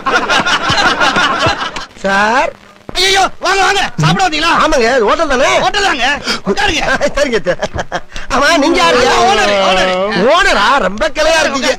Sir ஐயோ வாங்க வாங்க சாப்பிட வந்தீங்களா ஆமாங்க ஹோட்டல் தானே ஹோட்டல் தாங்க உட்காருங்க சரிங்க சார். ஆமா நீங்க யாரு நான் owner, owner. ஓனரா ரொம்ப கிளையா இருக்கீங்க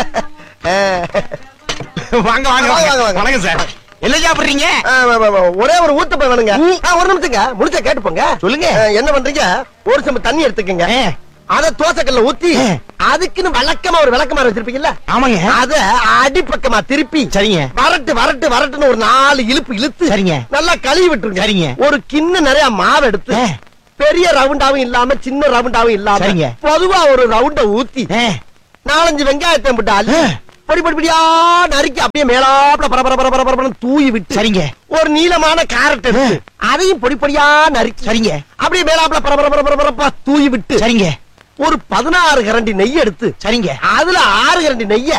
வாங்க வாங்க வாங்க, வாங்க, வாங்க. வணக்கம் சார் என்ன சாப்பிடுறீங்க ஆ, வ- வ- வ- ஒரே ஒரு ஊத்தப்ப வேணுங்க ஆ, ஒரு நிமிஷங்க முடிச்ச கேட்டுப்போங்க சொல்லுங்க. ஆ, என்ன பண்றீங்க ஒரு சம்பு தண்ணி எடுத்துக்கங்க ஆ. அத தோசைக்கல்ல ஊத்தி ஆ. அதுக்குன்னு வழக்கமா ஒரு விளக்கமாறு வச்சிருப்பீங்கல்ல ஆமாங்க அத அடிப்பக்கமா திருப்பி சரிங்க வரட்டு வரட்டு வரட்டுன்னு ஒரு நாலு இழுப்பு இழுத்து சரிங்க. நல்லா கழுவி விட்டுருங்க சரிங்க. ஒரு கிண்ண நிறைய மாவு எடுத்து ஆ. பெரிய ரவுண்டாவும் இல்லாம சின்ன ரவுண்டாவும் இல்லாம சரிங்க. பொதுவா ஒரு ரவுண்ட ஊத்தி ஆ, நாலஞ்சு வெங்காயத்தை போட்டு அள்ளி ஆ. பொடி பொடி பொடியா நறுக்கி அப்படியே மேலாப்ல பர பர பர பர பரபரன்னு தூவி விட்டு சரிங்க ஒரு நீளமான கேரட் எடுத்து அதையும் பொடி பொடியா நறுக்கி சரிங்க அப்படியே மேலாப்ல பர பர பர பர பரப்பா தூவி விட்டு சரிங்க ஒரு பதினாறு கரண்டி நெய் எடுத்து சரிங்க அதுல ஆறு கரண்டி நெய்ய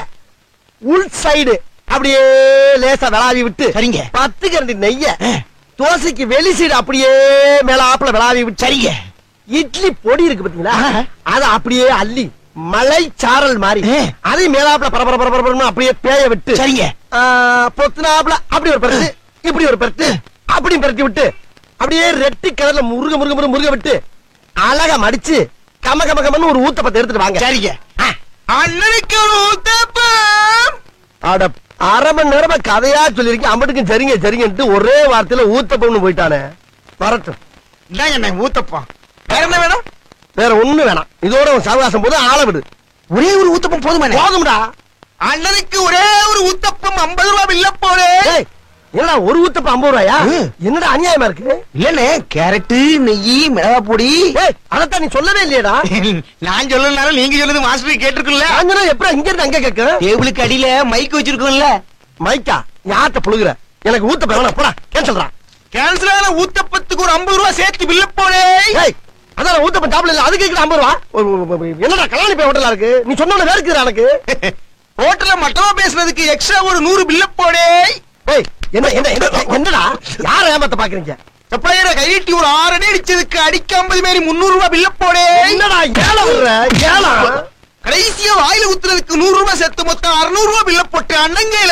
உள் சைடு அப்படியே லேசா விளாவி விட்டு சரிங்க. பத்து கரண்டி நெய்ய ஆ. தோசைக்கு வெளி சைடு அப்படியே மேலாப்ல விளாவி விட்டு சரிங்க இட்லி பொடி இருக்கு பாத்தீங்களா ஆஹா. அத அப்படியே அள்ளி மலை சாரல் மாதிரி ஆ. அதையும் மேலாப்ல பர பர பர பரபரன்னு அப்படியே பேய விட்டு சரிங்க ஆ, பொத்துனாப்ல அப்படி ஒரு பரட்டு இப்படி ஒரு பரட்டு அப்படி பரட்டி விட்டு அப்படியே ரெட்டி கலர்ல முருக முருக முருக முருக விட்டு அழகா மடிச்சு கம கம கமன்னு ஒரு ஊத்தப்பத்தை எடுத்துட்டு வாங்க சரிங்க அண்ணனுக்கு ஒரு ஊத்தப்பம் அட அரை மணி நேரமா கதையா சொல்லிருக்கேன் அம்பட்டுக்கும் சரிங்க சரிங்கன்ட்டு ஒரே வார்த்தையில ஊத்தப்பம்னு போயிட்டானே வரட்டும் இந்தாங்க அண்ணன் ஊத்தப்பம் வேற என்ன வேணும் வேற ஒண்ணு வேணாம் இதோட உன் சவகாசம் போது ஆள விடு ஒரே ஒரு ஊத்தப்பம் போதுமா போதும்டா அண்ணனுக்கு ஒரே ஒரு ஊத்தப்பம் ஐம்பது ரூபாய் இல்ல போறே ஏய், என்னடா ஒரு ஊத்தப்பம் ஐம்பது ரூபாயா ம். என்னடா அநியாயமா இருக்கு இல்லண்ணே கேரட்டு நெய் மிளகா பொடி ஏய் அதத்தான் நீ சொல்லவே இல்லையடா நான் சொல்லனாலும் நீங்க சொல்லுது மாஸ்டர் கேட்டிருக்குல்ல அஞ்சனா எப்படி இங்க இருந்து அங்க கேட்க டேபிளுக்கு அடியில மைக் வச்சிருக்கோம்ல மைக்கா யார்கிட்ட புழுகுற எனக்கு ஊத்தப்பம் வேணாம் போடா கேன்சல்டா கேன்சல் ஆன ஊத்தப்பத்துக்கு ஒரு ஐம்பது ரூபாய் சேர்த்து பில்ல போறே ஏய் அதான் ஊத்தப்பம் சாப்பிடல இல்ல அதுக்கு இருக்கிற ஐம்பது ரூபா ஒரு- ஒரு- ஒரு- என்னடா கல்யாணி போய் ஹோட்டலா இருக்கு நீ சொன்ன வேறுக்குறா எனக்கு ஹோட்டல்ல மட்டமா பேசுனதுக்கு எக்ஸ்ட்ரா ஒரு நூறு பில்ல போடே ஏய் என்ன என்ன என்ன- என்னடா யார ஏமாத்த பாக்குறீங்க சப்ளையரை கையிட்டி ஒரு ஆறு அடி அடிச்சதுக்கு அடிக்க ஐம்பது மாரி முன்னூறு ரூபாய் பில்ல போடே என்னடா ஏழை விடுற ஏழா கடைசியா வாயில ஊத்துறதுக்கு நூறு ரூபாய் சேர்த்து மொத்தம் அறுநூறு ரூபாய் பில்ல போட்டு அண்ணங்கையில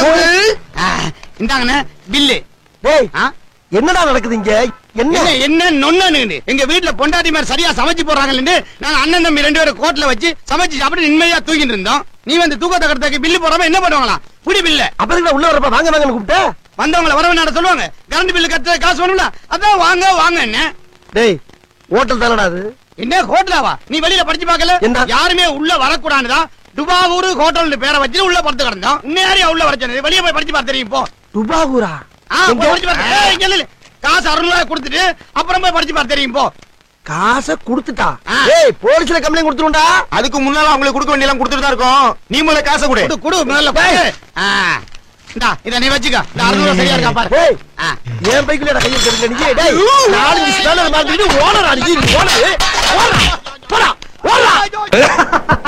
இந்தாங்கண்ணே பில்லு டேய் என்னடா நடக்குது இங்க என்ன என்ன என்ன நொன்னு எங்க வீட்ல பொண்டாட்டி மாதிரி சரியா சமைச்சு போறாங்கன்னு நாங்க அண்ணன் தம்பி ரெண்டு பேரும் கோட்ல வச்சு சமைச்சு சாப்பிட்டு நிம்மதியா தூக்கிட்டு இருந்தோம் நீ வந்து தூக்கத்தை கடத்தக்கு பில்லு போடாம என்ன பண்ணுவாங்களா புடி பில்ல அப்பதான் உள்ள வரப்ப வாங்க வாங்கன்னு கூப்பிட்ட வந்தவங்கள வரவனாட சொல்லுவாங்க கரண்ட் பில்லு கட்ட காசு வேணும்ல அதான் வாங்க வாங்க என்ன டேய் ஹோட்டல் தானடா அது என்ன ஹோட்டலாவா நீ வெளியில படிச்சு பார்க்கல என்ன? யாருமே உள்ள வரக்கூடாதுதான் துபாவூர் ஹோட்டல் பேரை வச்சு உள்ள படுத்து கிடந்தோம் உன்னையாரியா உள்ள வர சொன்னது வெளியே போய் படிச்சு பார்த்து தெரியும் போ துபாகூரா ஆ, போய் படிச்சு பாரு. ஏய், இங்க இல்ல, இல்ல. காசு அறுநூறு ரூபாய் கொடுத்துட்டு அப்புறம் போய் படிச்சு பார்த்து தெரியும் போ காசை கொடுத்துட்டா ஆ. ஏய் போலீஸ்ல கம்ப்ளைண்ட் கொடுத்துருண்டா அதுக்கு முன்னால அவங்களுக்கு கொடுக்க வேண்டியலாம் கொடுத்துட்டு தான் இருக்கோம் நீ முதல்ல காசை கொடு கொடு கொடு முதல்ல கொடு ஆ. இந்தா இத நீ வச்சுக்க இந்த அறுநூறு ரூபாய் சரியா இருக்கா பாரு டேய் ஆ. என் பைக்குல கையில் தெரிஞ்ச நீ டேய் நாலஞ்சு ஸ்பேனர் மாட்டிட்டு ஓனர் அடிச்சு ஓனர் போடா போடா போடா